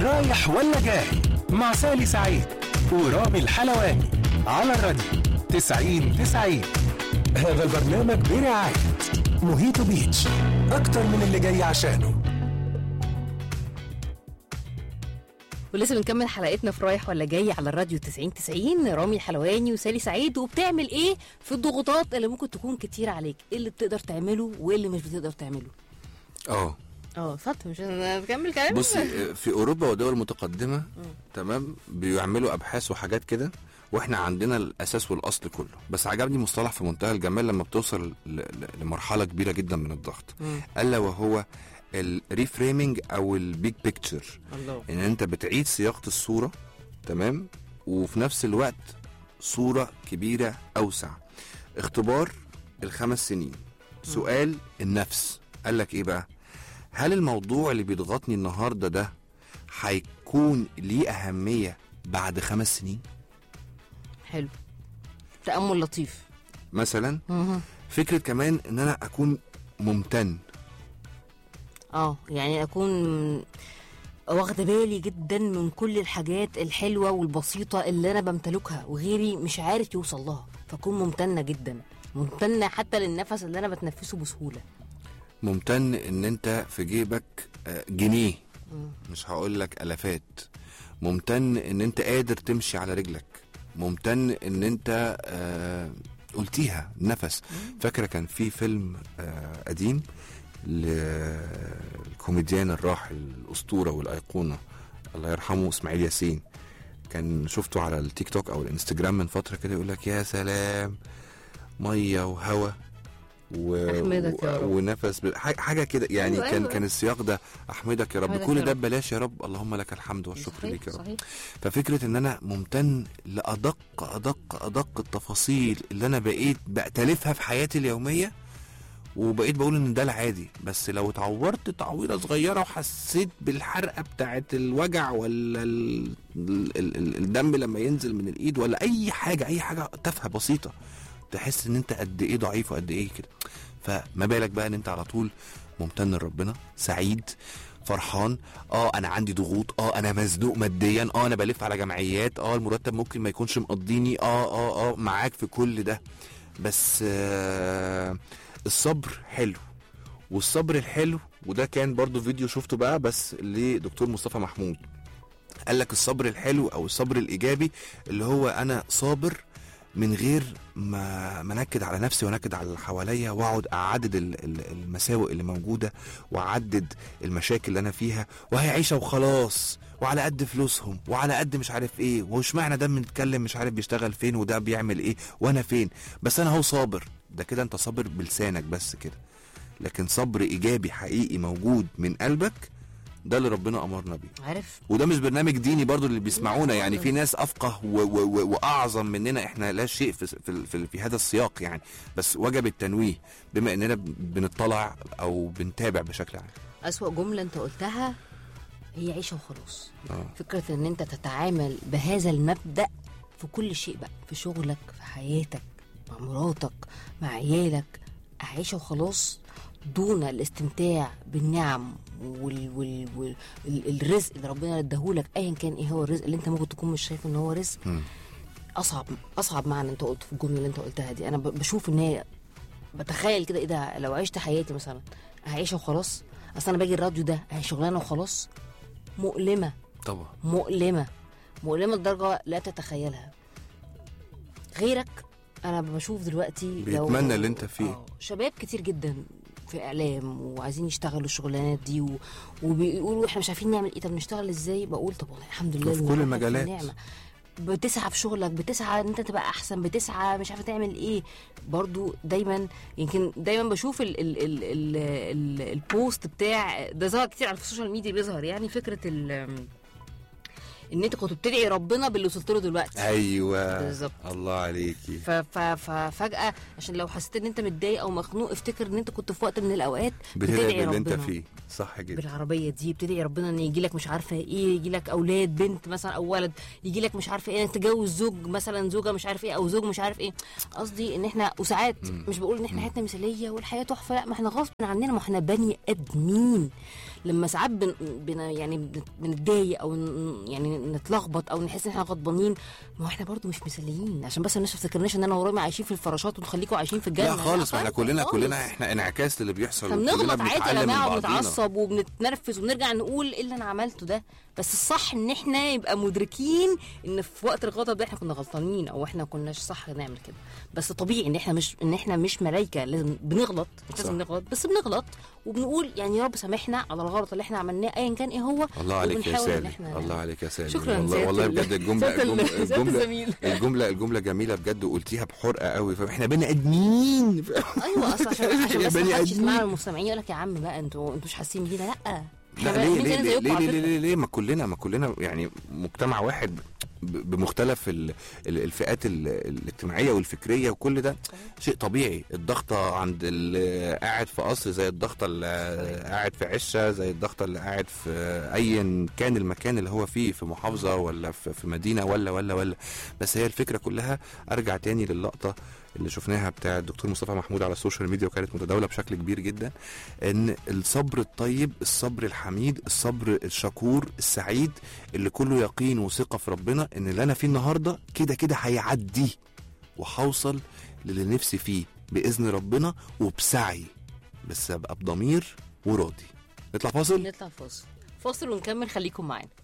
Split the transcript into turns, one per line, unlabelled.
رايح ولا جاي مع سالي سعيد ورامي الحلواني على الراديو 90 90 هذا البرنامج برعاية موهيتو بيتش أكتر من اللي جاي عشانه
ولسه بنكمل حلقتنا في رايح ولا جاي على الراديو 90 90 رامي الحلواني وسالي سعيد وبتعمل ايه في الضغوطات اللي ممكن تكون كتير عليك ايه اللي بتقدر تعمله وايه اللي مش بتقدر تعمله
اه
اه اتفضل مش هنكمل كلام
بصي في اوروبا ودول متقدمه تمام بيعملوا ابحاث وحاجات كده واحنا عندنا الاساس والاصل كله بس عجبني مصطلح في منتهى الجمال لما بتوصل ل- ل- لمرحله كبيره جدا من الضغط
مم.
الا وهو الريفريمينج او البيج بيكتشر
الله
ان انت بتعيد صياغه الصوره تمام وفي نفس الوقت صوره كبيره اوسع اختبار الخمس سنين سؤال النفس قال لك ايه بقى هل الموضوع اللي بيضغطني النهارده ده هيكون ليه اهميه بعد خمس سنين
حلو تأمل لطيف
مثلا
مهم.
فكره كمان ان انا اكون ممتن
اه يعني اكون واخده بالي جدا من كل الحاجات الحلوه والبسيطه اللي انا بمتلكها وغيري مش عارف يوصل لها فاكون ممتنه جدا ممتنه حتى للنفس اللي انا بتنفسه بسهوله
ممتن ان انت في جيبك آه، جنيه
مم.
مش هقول لك الافات ممتن ان انت قادر تمشي على رجلك ممتن ان انت آه قلتيها نفس فاكره كان في فيلم آه قديم للكوميديان الراحل الاسطوره والايقونه الله يرحمه اسماعيل ياسين كان شفته على التيك توك او الانستجرام من فتره كده يقول لك يا سلام ميه وهوا و...
أحمدك يا رب.
ونفس ب... ح- حاجه كده يعني
أيوة،
كان
أيوة.
كان السياق ده احمدك يا رب
أحمدك
كل
يا
ده
رب.
ببلاش يا رب اللهم لك الحمد والشكر
صحيح،
ليك يا رب
صحيح.
ففكره ان انا ممتن لادق ادق ادق التفاصيل اللي انا بقيت بأتلفها في حياتي اليوميه وبقيت بقول ان ده العادي بس لو اتعورت تعويره صغيره وحسيت بالحرقه بتاعت الوجع ولا ال... ال... ال... الدم لما ينزل من الايد ولا اي حاجه اي حاجه تافهه بسيطه تحس ان انت قد ايه ضعيف وقد ايه كده فما بالك بقى ان انت على طول ممتن لربنا سعيد فرحان اه انا عندي ضغوط اه انا مزنوق ماديا اه انا بلف على جمعيات اه المرتب ممكن ما يكونش مقضيني اه اه اه معاك في كل ده بس آه الصبر حلو والصبر الحلو وده كان برضو فيديو شفته بقى بس لدكتور مصطفى محمود قال لك الصبر الحلو او الصبر الايجابي اللي هو انا صابر من غير ما ما انكد على نفسي وانكد على اللي حواليا واقعد اعدد ال- ال- المساوئ اللي موجوده واعدد المشاكل اللي انا فيها وهي عيشه وخلاص وعلى قد فلوسهم وعلى قد مش عارف ايه وش معنى ده بنتكلم مش عارف بيشتغل فين وده بيعمل ايه وانا فين بس انا هو صابر ده كده انت صابر بلسانك بس كده لكن صبر ايجابي حقيقي موجود من قلبك ده اللي ربنا امرنا بيه
عارف
وده مش برنامج ديني برضو اللي بيسمعونا يعني في ناس افقه و و و واعظم مننا احنا لا شيء في في, في, في هذا السياق يعني بس وجب التنويه بما اننا بنطلع او بنتابع بشكل عام
أسوأ جملة أنت قلتها هي عيشة وخلاص
اه
فكرة إن أنت تتعامل بهذا المبدأ في كل شيء بقى في شغلك في حياتك مع مراتك مع عيالك عيشة وخلاص دون الاستمتاع بالنعم وال وال وال ال- الرزق اللي ربنا اداهولك ايا كان ايه هو الرزق اللي انت ممكن تكون مش شايف ان هو رزق
مم.
اصعب اصعب معنى انت قلته في الجمله اللي انت قلتها دي انا ب- بشوف ان هي بتخيل كده ايه ده لو عشت حياتي مثلا هعيشها وخلاص اصل انا باجي الراديو ده هي شغلانه وخلاص مؤلمه
طبعا
مؤلمه مؤلمه لدرجه لا تتخيلها غيرك انا بشوف دلوقتي لو-
بيتمنى اللي انت فيه.
آه، شباب كتير جدا في اعلام وعايزين يشتغلوا الشغلانات دي و... وبيقولوا احنا مش عارفين نعمل ايه طب نشتغل ازاي بقول طب والله الحمد لله
وفي
إن
كل
الواحد في
المجالات.
نعمة. بتسعى في شغلك بتسعى ان انت تبقى احسن بتسعى مش عارفه تعمل ايه برضو دايما يمكن دايما بشوف ال ال ال ال ال البوست بتاع ده ظهر كتير على السوشيال ميديا بيظهر يعني فكره ال ان انت كنت بتدعي ربنا باللي وصلت له دلوقتي
ايوه
بالظبط.
الله عليكي
ف- ف- ففجاه عشان لو حسيت ان انت متضايق او مخنوق افتكر ان انت كنت في وقت من الاوقات
بتدعي باللي انت
ربنا.
فيه صح جدا
بالعربيه دي بتدعي ربنا ان يجي لك مش عارفه ايه يجي لك اولاد بنت مثلا او ولد يجي لك مش عارفه ايه انك تتجوز زوج مثلا زوجه مش عارف ايه او زوج مش عارف ايه قصدي ان احنا وساعات مش بقول ان احنا حياتنا مثاليه والحياه تحفه لا ما احنا غصب عننا ما احنا بني ادمين لما ساعات بن بن يعني بن- بنتضايق او ن- يعني نتلخبط او نحس ان احنا غضبانين ما هو احنا برضو مش مثاليين عشان بس الناس ما تفتكرناش ان انا ورايا عايشين في الفراشات ونخليكم عايشين في الجنه
لا خالص ما احنا
خالص،
كلنا
خالص.
كلنا احنا انعكاس للي بيحصل
احنا
وكلنا
بنغلط عادي يا
بنتعلم من
جماعه
بعضينا.
وبنتعصب وبنتنرفز وبنرجع نقول ايه اللي انا عملته ده بس الصح ان احنا يبقى مدركين ان في وقت الغضب ده احنا كنا غلطانين او احنا كناش صح نعمل كده بس طبيعي ان احنا مش ان احنا مش ملايكه لازم بنغلط مش لازم
صح.
نغلط بس بنغلط وبنقول يعني يا رب سامحنا على الغلط اللي احنا عملناه ايا كان ايه هو
الله عليك يا
وبنحاول إن
سالي
إحنا
الله عليك يا سالي
شكراً
والله,
سيادة
والله
ال-
بجد الجمله
سيادة ال-
الجمله
سيادة
الجمله
الزميل.
الجمله الجمله جميله بجد وقلتيها بحرقه قوي فاحنا بني ادمين
ايوه اصل عشان عشان
يا
بس
بني
ما حدش
آدمين.
يسمعنا المستمعين يقول لك يا عم بقى انتوا انتوا مش حاسين بينا لا
لا
إحنا
ليه
بني
ليه
زيكم
ليه
على
ليه,
فكرة.
ليه, ليه, ليه ما كلنا ما كلنا يعني مجتمع واحد ب- بمختلف ال- ال- الفئات ال- الاجتماعيه والفكريه وكل ده شيء طبيعي الضغطه عند اللي قاعد في قصر زي الضغطه اللي قاعد في عشه زي الضغطه اللي قاعد في ايا كان المكان اللي هو فيه في محافظه ولا في في مدينه ولا ولا ولا بس هي الفكره كلها ارجع تاني للقطه اللي شفناها بتاع الدكتور مصطفى محمود على السوشيال ميديا وكانت متداوله بشكل كبير جدا ان الصبر الطيب الصبر الحميد الصبر الشكور السعيد اللي كله يقين وثقه في ربنا ان اللي انا فيه النهارده كده كده هيعدي وهوصل للي نفسي فيه باذن ربنا وبسعي بس ابقى بضمير وراضي نطلع فاصل
نطلع فاصل فاصل ونكمل خليكم معانا